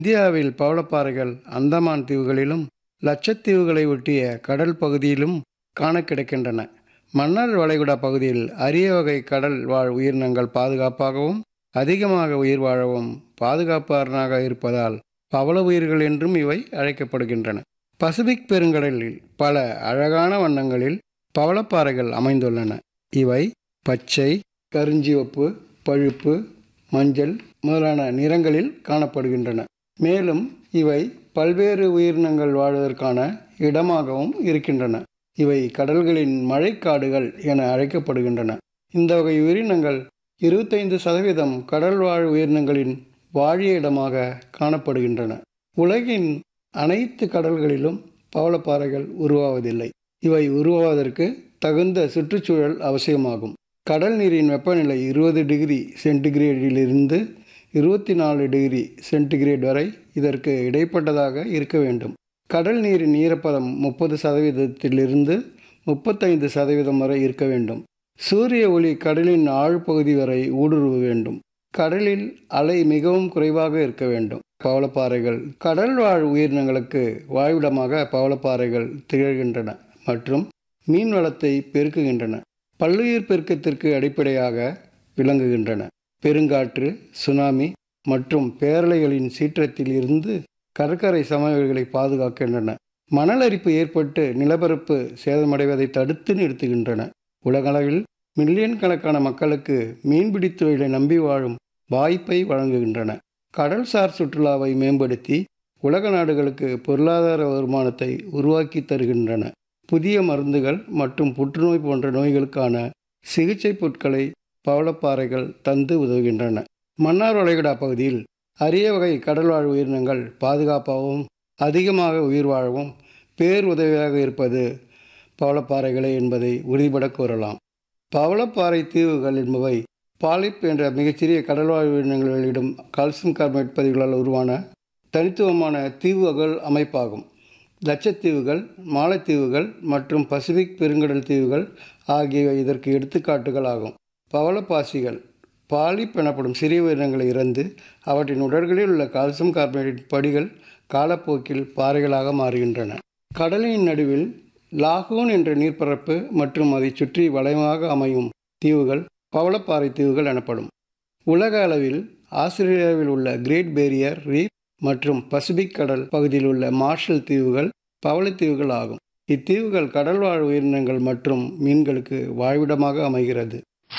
இந்தியாவில் பவளப்பாறைகள் அந்தமான் தீவுகளிலும் லட்சத்தீவுகளை ஒட்டிய கடல் பகுதியிலும் காண கிடைக்கின்றன மன்னார் வளைகுடா பகுதியில் அரிய வகை கடல் வாழ் உயிரினங்கள் பாதுகாப்பாகவும் அதிகமாக உயிர் வாழவும் பாதுகாப்பாரனாக இருப்பதால் பவள உயிர்கள் என்றும் இவை அழைக்கப்படுகின்றன பசிபிக் பெருங்கடலில் பல அழகான வண்ணங்களில் பவளப்பாறைகள் அமைந்துள்ளன இவை பச்சை கருஞ்சிவப்பு பழுப்பு மஞ்சள் முதலான நிறங்களில் காணப்படுகின்றன மேலும் இவை பல்வேறு உயிரினங்கள் வாழ்வதற்கான இடமாகவும் இருக்கின்றன இவை கடல்களின் மழைக்காடுகள் என அழைக்கப்படுகின்றன இந்த வகை உயிரினங்கள் இருபத்தைந்து சதவீதம் கடல் வாழ் உயிரினங்களின் வாழிய இடமாக காணப்படுகின்றன உலகின் அனைத்து கடல்களிலும் பவளப்பாறைகள் உருவாவதில்லை இவை உருவாவதற்கு தகுந்த சுற்றுச்சூழல் அவசியமாகும் கடல் நீரின் வெப்பநிலை இருபது டிகிரி சென்டிகிரேடிலிருந்து இருபத்தி நாலு டிகிரி சென்டிகிரேட் வரை இதற்கு இடைப்பட்டதாக இருக்க வேண்டும் கடல் நீரின் ஈரப்பதம் முப்பது சதவீதத்திலிருந்து முப்பத்தைந்து சதவீதம் வரை இருக்க வேண்டும் சூரிய ஒளி கடலின் ஆழ்பகுதி வரை ஊடுருவ வேண்டும் கடலில் அலை மிகவும் குறைவாக இருக்க வேண்டும் பவளப்பாறைகள் கடல் வாழ் உயிரினங்களுக்கு வாழ்விடமாக பவளப்பாறைகள் திகழ்கின்றன மற்றும் மீன் வளத்தை பெருக்குகின்றன பல்லுயிர் பெருக்கத்திற்கு அடிப்படையாக விளங்குகின்றன பெருங்காற்று சுனாமி மற்றும் பேரலைகளின் சீற்றத்தில் இருந்து கடற்கரை சமவெளிகளை பாதுகாக்கின்றன மணல் அரிப்பு ஏற்பட்டு நிலப்பரப்பு சேதமடைவதை தடுத்து நிறுத்துகின்றன உலகளவில் மில்லியன் கணக்கான மக்களுக்கு மீன்பிடி தொழிலை நம்பி வாழும் வாய்ப்பை வழங்குகின்றன கடல்சார் சுற்றுலாவை மேம்படுத்தி உலக நாடுகளுக்கு பொருளாதார வருமானத்தை உருவாக்கி தருகின்றன புதிய மருந்துகள் மற்றும் புற்றுநோய் போன்ற நோய்களுக்கான சிகிச்சை பொருட்களை பவளப்பாறைகள் தந்து உதவுகின்றன மன்னார் வளைகுடா பகுதியில் அரிய வகை கடல்வாழ் உயிரினங்கள் பாதுகாப்பாகவும் அதிகமாக உயிர் வாழவும் பேருதவியாக இருப்பது பவளப்பாறைகளே என்பதை உறுதிபட கூறலாம் பவளப்பாறை தீவுகள் என்பவை பாலிப் என்ற மிகச்சிறிய கடல்வாழ் உயிரினங்கள் வெளியிடும் கால்சியம் கார்பனேட் பதிவுகளால் உருவான தனித்துவமான தீவு அகல் அமைப்பாகும் லட்சத்தீவுகள் மாலத்தீவுகள் மற்றும் பசிபிக் பெருங்கடல் தீவுகள் ஆகியவை இதற்கு எடுத்துக்காட்டுகள் ஆகும் பவளப்பாசிகள் பாலிப் எனப்படும் சிறிய உயிரினங்களை இறந்து அவற்றின் உடல்களில் உள்ள கால்சியம் கார்பனேட் படிகள் காலப்போக்கில் பாறைகளாக மாறுகின்றன கடலின் நடுவில் லாகூன் என்ற நீர்ப்பரப்பு மற்றும் அதை சுற்றி வளையமாக அமையும் தீவுகள் பவளப்பாறை தீவுகள் எனப்படும் உலக அளவில் ஆஸ்திரேலியாவில் உள்ள கிரேட் பேரியர் ரீப் மற்றும் பசிபிக் கடல் பகுதியில் உள்ள மார்ஷல் தீவுகள் பவளத்தீவுகள் ஆகும் இத்தீவுகள் கடல்வாழ் உயிரினங்கள் மற்றும் மீன்களுக்கு வாழ்விடமாக அமைகிறது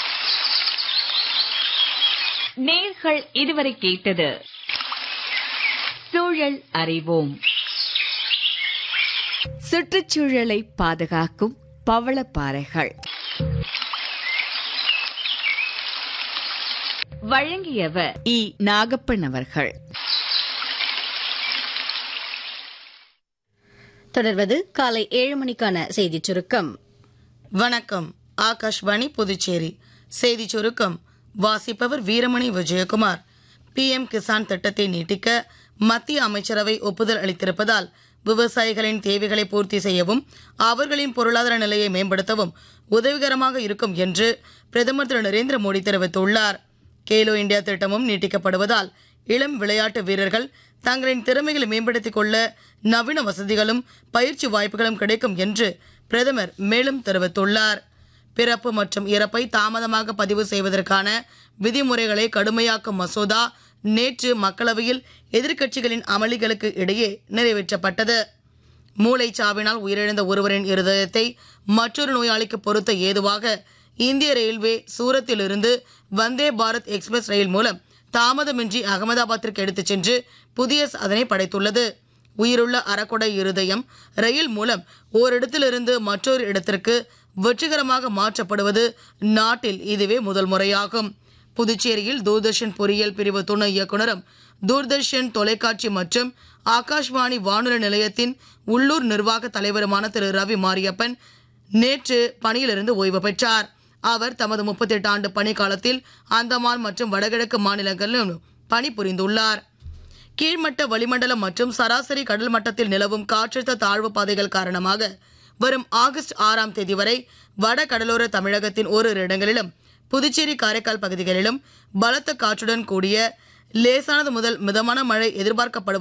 நேர்கள் இதுவரை கேட்டது சூழல் அறிவோம் சுற்றுச்சூழலை பாதுகாக்கும் பவளப்பாறைகள் வழங்கியவர் இ நாகப்பன் அவர்கள் தொடர்வது காலை ஏழு மணிக்கான செய்திச் சுருக்கம் வணக்கம் ஆகாஷ்வாணி புதுச்சேரி செய்தி சுருக்கம் வாசிப்பவர் வீரமணி விஜயகுமார் பிஎம் கிசான் திட்டத்தை நீட்டிக்க மத்திய அமைச்சரவை ஒப்புதல் அளித்திருப்பதால் விவசாயிகளின் தேவைகளை பூர்த்தி செய்யவும் அவர்களின் பொருளாதார நிலையை மேம்படுத்தவும் உதவிகரமாக இருக்கும் என்று பிரதமர் திரு நரேந்திர மோடி தெரிவித்துள்ளார் கேலோ இந்தியா திட்டமும் நீட்டிக்கப்படுவதால் இளம் விளையாட்டு வீரர்கள் தங்களின் திறமைகளை மேம்படுத்திக் கொள்ள நவீன வசதிகளும் பயிற்சி வாய்ப்புகளும் கிடைக்கும் என்று பிரதமர் மேலும் தெரிவித்துள்ளார் பிறப்பு மற்றும் இறப்பை தாமதமாக பதிவு செய்வதற்கான விதிமுறைகளை கடுமையாக்கும் மசோதா நேற்று மக்களவையில் எதிர்க்கட்சிகளின் அமளிகளுக்கு இடையே நிறைவேற்றப்பட்டது மூளைச்சாவினால் உயிரிழந்த ஒருவரின் இருதயத்தை மற்றொரு நோயாளிக்கு பொருத்த ஏதுவாக இந்திய ரயில்வே சூரத்திலிருந்து வந்தே பாரத் எக்ஸ்பிரஸ் ரயில் மூலம் தாமதமின்றி அகமதாபாத்திற்கு எடுத்துச் சென்று புதிய சாதனை படைத்துள்ளது உயிருள்ள அறக்கொடை இருதயம் ரயில் மூலம் ஓரிடத்திலிருந்து மற்றொரு இடத்திற்கு வெற்றிகரமாக மாற்றப்படுவது நாட்டில் இதுவே முதல் முறையாகும் புதுச்சேரியில் தூர்தர்ஷன் பொறியியல் பிரிவு துணை இயக்குனரும் தூர்தர்ஷன் தொலைக்காட்சி மற்றும் ஆகாஷ்வாணி வானொலி நிலையத்தின் உள்ளூர் நிர்வாக தலைவருமான திரு ரவி மாரியப்பன் நேற்று பணியிலிருந்து ஓய்வு பெற்றார் அவர் தமது முப்பத்தி எட்டு ஆண்டு பணிக்காலத்தில் அந்தமான் மற்றும் வடகிழக்கு மாநிலங்களிலும் பணிபுரிந்துள்ளார் கீழ்மட்ட வளிமண்டலம் மற்றும் சராசரி கடல் மட்டத்தில் நிலவும் காற்றழுத்த தாழ்வு பாதைகள் காரணமாக வரும் ஆகஸ்ட் ஆறாம் தேதி வரை வட கடலோர தமிழகத்தின் ஓரிரு இடங்களிலும் புதுச்சேரி காரைக்கால் பகுதிகளிலும் பலத்த காற்றுடன் கூடிய லேசானது முதல் மிதமான மழை எதிர்பார்க்கப்படுவதாக